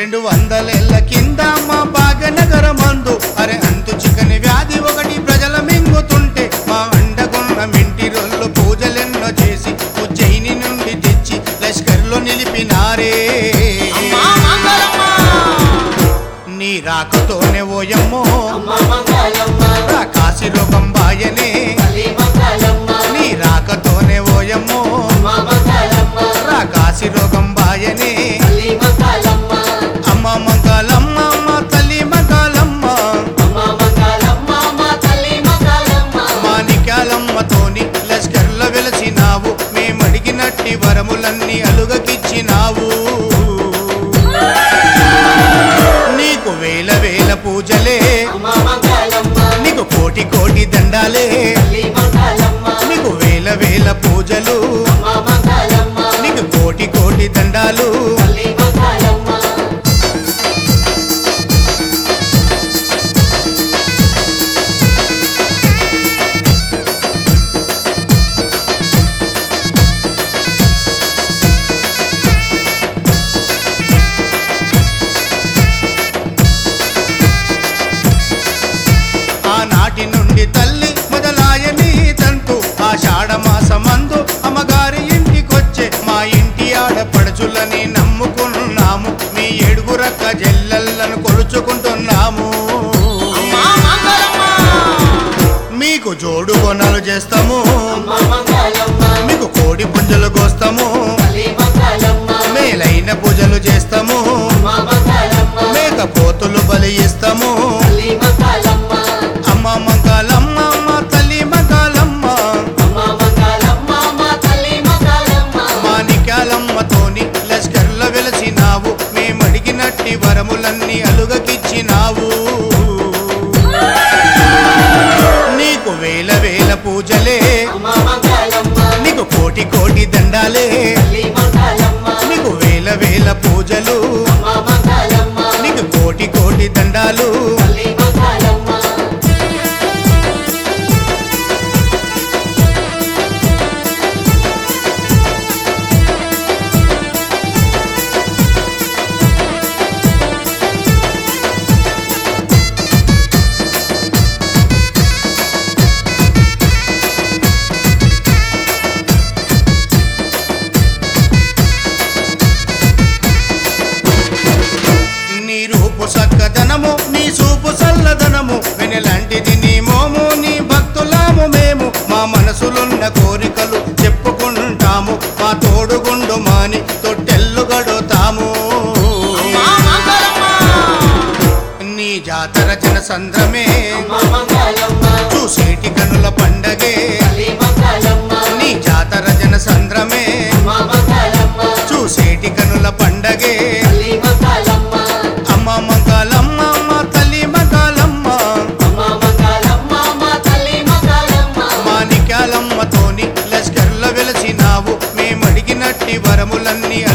రెండు వందలేళ్ల కింద మా భాగ్యనగరమందు అరే అంతు చికని వ్యాధి ఒకటి ప్రజల మింగుతుంటే మా అండగున్న మింటి రొల్లు పూజలెన్నో చేసి ఉజ్జయిని నుండి తెచ్చి లష్కర్లో నిలిపినారే అమ్మా మంగళమ్మ నీ రాకతోనే ఓయమ్మో అమ్మా మంగళమ్మ రా కాశీ రోగం బాయనే తల్లి మంగళమ్మ నీ రాకతోనే ఓయమ్మో అమ్మా మంగళమ్మ రా కాశీ రోగం బాయనే తల్లి మంగళమ్మ అమ్మ మంగళమ్మ అమ్మ తల్లి మంగళమ్మ అమ్మా మంగళమ్మ మా తల్లి మంగళమ్మ మాణిక్యాలమ్మతోని లష్కర్లో వెలసినావు మేమడిగినట్టి వరములన్నీ అలుగకిచ్చినావు నీకు వేల వేల పూజలే అమ్మా మంగళమ్మ నీకు కోటి కోటి దండాలే తల్లి మంగళమ్మ నీకు వేల వేల పూజలు అమ్మా మంగళమ్మ నీకు కోటి కోటి దండాలు తల్లి మంగళమ్మ ఆనాటి నుండి తల్లి మొదలాయని తంతు ఆషాఢ మాసమందు అమ్మగారి ఇంటికొచ్చే మా ఇంటి ఆడపడుచులని నమ్ముకున్నాము మీ ఏడుగురక్క జల్లెళ్ళను కొలుచుకుంటున్నాము అమ్మా మంగళమ్మ మీకు జోడు కొనలు చేస్తాము అమ్మా మంగళమ్మ మీకు కోడి పుంజలు కోస్తాము తల్లి మంగళమ్మ మేలైన పూజలు చేస్తాము అమ్మా మంగళమ్మ మేక పోతులు బలి ఇస్తాము తల్లి మంగళమ్మ అమ్మ మంగళమ్మ అమ్మ తల్లి మంగళమ్మ అమ్మా మంగళమ్మ మా తల్లి మంగళమ్మ మాణిక్యాలమ్మతోని లష్కర్లో వెలసినావు మేమడిగినట్టి వరములన్నీ అలుగకిచ్చినావు నీకు వేల వేల పూజలే అమ్మా మంగళమ్మ నీకు కోటి కోటి దండాలే తల్లి మంగళమ్మ నీకు వేల వేల పూజలు అమ్మా మంగళమ్మ నీకు కోటి కోటి దండాలు తల్లి మంగళమ్మ నీ రూపు సక్కదనము నీ చూపు చల్లదనము వెనలాంటిది నీ మోము నీ భక్తులాము మేము మా మనసులున్న కోరికలు చెప్పుకుంటాము మా తోడుగుండు మాని తొట్టెల్లు గడుతాము అమ్మా మంగళమ్మ నీ జాతర జన సంద్రమే అమ్మా మంగళమ్మ చూసేటి కనుల పండగే తల్లి మంగళమ్మ నీ జాతర జన సంద్రమే అమ్మా మంగళమ్మ చూసేటి కనుల పండగే తల్లి మంగళమ్మ అమ్మ మంగళమ్మ అమ్మ తల్లి మంగళమ్మ అమ్మా మంగళమ్మ మా తల్లి మంగళమ్మ మాణిక్యాలమ్మతోని లష్కర్లో వెలసినావు మేమడిగినట్టి వరములన్నీ